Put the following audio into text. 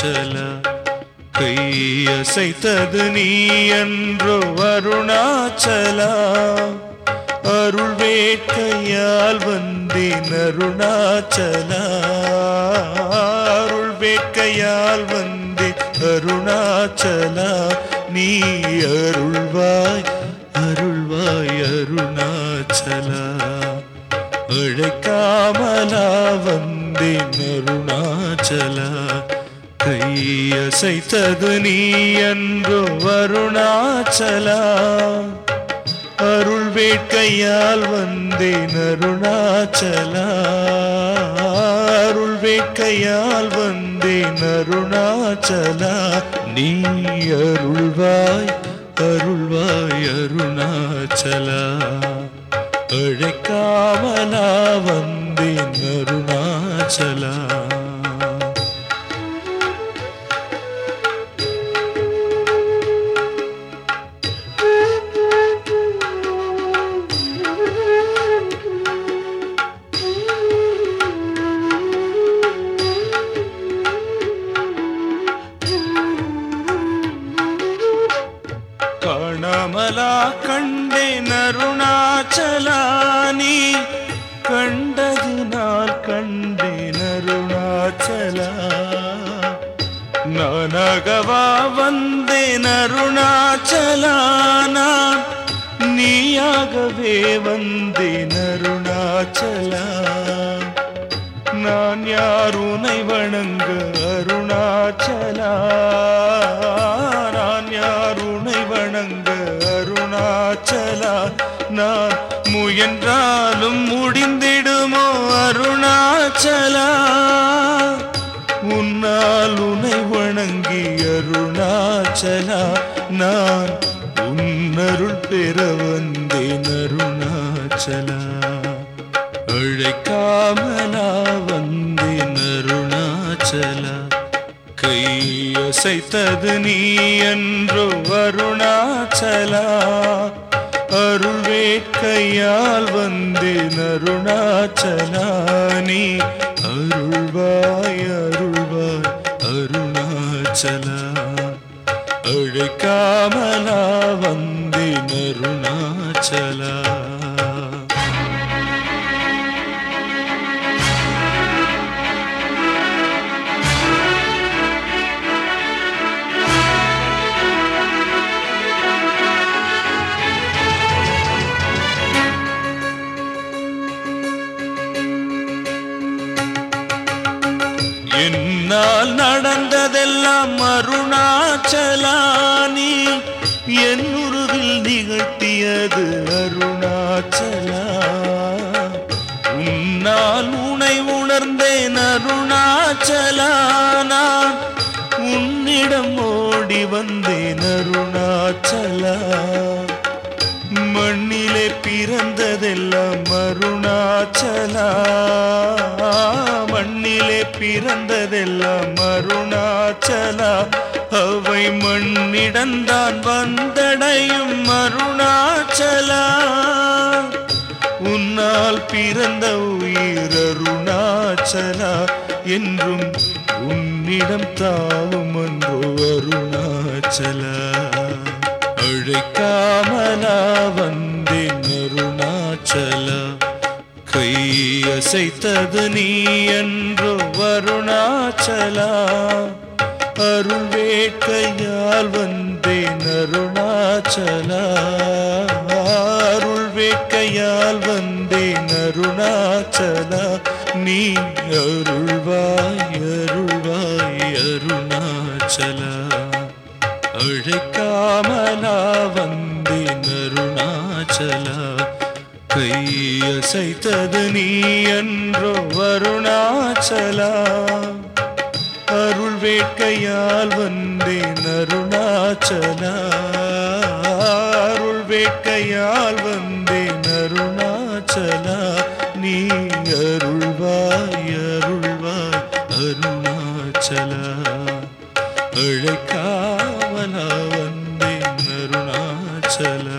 அருணாச்சல கையசைத்தது நீ என்றோ அருணாச்சலா அருள் வேட்கையால் வந்தேன் அருணாச்சலா அருள் வேட்கையால் வந்தேன் அருணாச்சலா நீ அருள்வாய் அருள்வாய் அருணாச்சலா அழைக்காமலா வந்தேன் அருணாச்சலா கையசைத்தது நீ என்றோ அருணாச்சலா அருள் வேட்கையால் வந்தேன் அருணாச்சலா அருள் வேட்கையால் வந்தேன் அருணாச்சலா நீ அருள்வாய் அருள்வாய் அருணாச்சலா அழைக்காமலா வந்தேன் அருணாச்சலா காணாமலா கண்டேன் அருணாச்சலா நீ கண்டது நான் கண்டேன் அருணாச்சலா நானாகவா வந்தேன் அருணாச்சலா நான் நீயாகவே வந்தேன் அருணாச்சலா நான் யார் உனை வணங்க அருணாச்சலா நான் யார் உனை வணங்க அருணாச்சலா நான் முயன்றாலும் முடிந்திடுமோ அருணாச்சலா உன்னால் உனை வணங்கி அருணாச்சலா நான் உன்னருள் பெற வந்தேன் அருணாச்சலா அழைக்காமலா வந்தேன் அருணாச்சலா கையசைத்தது நீ என்றோ அருணாச்சலா அருள் வேட்கையால் வந்தேன் அருணாச்சலா நீ அருள்வாய் அருள்வாய் அருணாச்சலா அழைக்காமலா வந்தேன் அருணாச்சலா என்னால் நடந்ததெல்லாம் அருணாச்சலானி என் உருவில் நிகழ்த்தியது அருணாச்சலா உன்னால் உனை உணர்ந்தேன் அருணாச்சலா நான் உன்னிடம் ஓடி வந்தேன் அருணாச்சலா மண்ணிலே பிறந்ததெல்லாம் அருணாச்சலா மண்ணிலே பிறந்ததெல்லாம் அருணாச்சலா அவை மண்ணிடந்தான் வந்தடையும் அருணாச்சலா உன்னால் பிறந்த உயிர் அருணாச்சலா என்றும் உன்னிடம் தாவும் அன்றோ அருணாச்சலா அழைக்காமலா வந்தேன் அருணாச்சலா கையசைத்தது நீ என்றோ அருணாச்சலா அருள் வேட்கையால் வந்தேன் அருணாச்சலா அருள் வேட்கையால் வந்தேன் அருணாச்சலா நீ அருள்வாய் அருள்வாய் அருணாச்சலா அழைக்காமலா வந்தேன் அருணாச்சலா கையசைத்தது நீ என்றோ அருணாச்சலா அருள் வேட்கையால் வந்தேன் அருணாச்சலா அருள் வேட்கையால் வந்தேன் அருணாச்சலா நீ அருள்வாய் அருள்வாய் அருணாச்சலா அழைக்காமலா வந்தேன் அருணாச்சலா